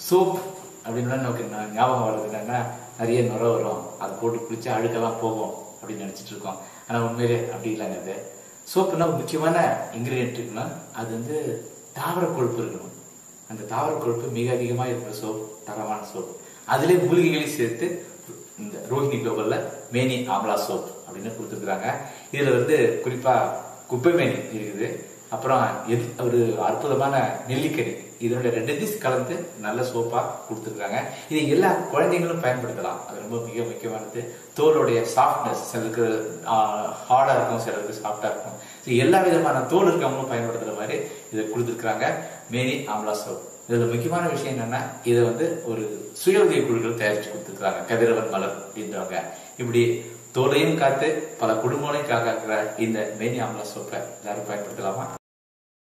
soap அப்படின்னா நமக்கு நா- ஞாபகம் வருது என்னன்னா நிறைய நுர வரும் அது போட்டு குளிச்சா அழுக்கெல்லாம் போகும் அப்படின்னு நினைச்சிட்டு இருக்கோம் ஆனா உண்மையிலே அப்படி இல்லைங்க அது சோப்புனா முக்கியமான இன்கிரீடியன்ட் இருக்குன்னா அது வந்து தாவர கொழுப்பு இருக்கணும் அந்த தாவர கொழுப்பு மிக அதிகமாக இருக்கிற சோப் தரமான சோப் அதிலே மூலிகைகளையும் சேர்த்து இந்த ரோஹிணி குளோபல்ல மேனி ஆம்லா சோப் அப்படின்னு கொடுத்துருக்காங்க இதுல வந்து குறிப்பா குப்பை மேனி இருக்குது அப்புறம் எது ஒரு அற்புதமான நெல்லிக்கனி இதனுடைய ரெண்டு திஸ் கலந்து நல்ல சோப்பா கொடுத்துருக்காங்க இது எல்லா குழந்தைங்களும் பயன்படுத்தலாம் அது ரொம்ப மிக முக்கியமானது தோலுடைய சாஃப்ட்னஸ் சிலருக்கு ஹார்டா இருக்கும் சிலருக்கு சாஃப்டா இருக்கும் So, எல்லா விதமான தோல் இருக்கவங்களும் பயன்படுத்துற மாதிரி இதை கொடுத்துருக்காங்க மேனி ஆம்லா சோப் இதுல முக்கியமான விஷயம் என்னன்னா இதை வந்து ஒரு சுய உதவி குழுக்கள் தயாரிச்சு கொடுத்துருக்காங்க கதிரவன் மலர் அப்படின்றவங்க இப்படி தோலையும் காத்து பல குடும்பங்களையும் காக்காக்குற இந்த மேனி ஆம்லா சோப்பை எல்லாரும் பயன்படுத்தலாமா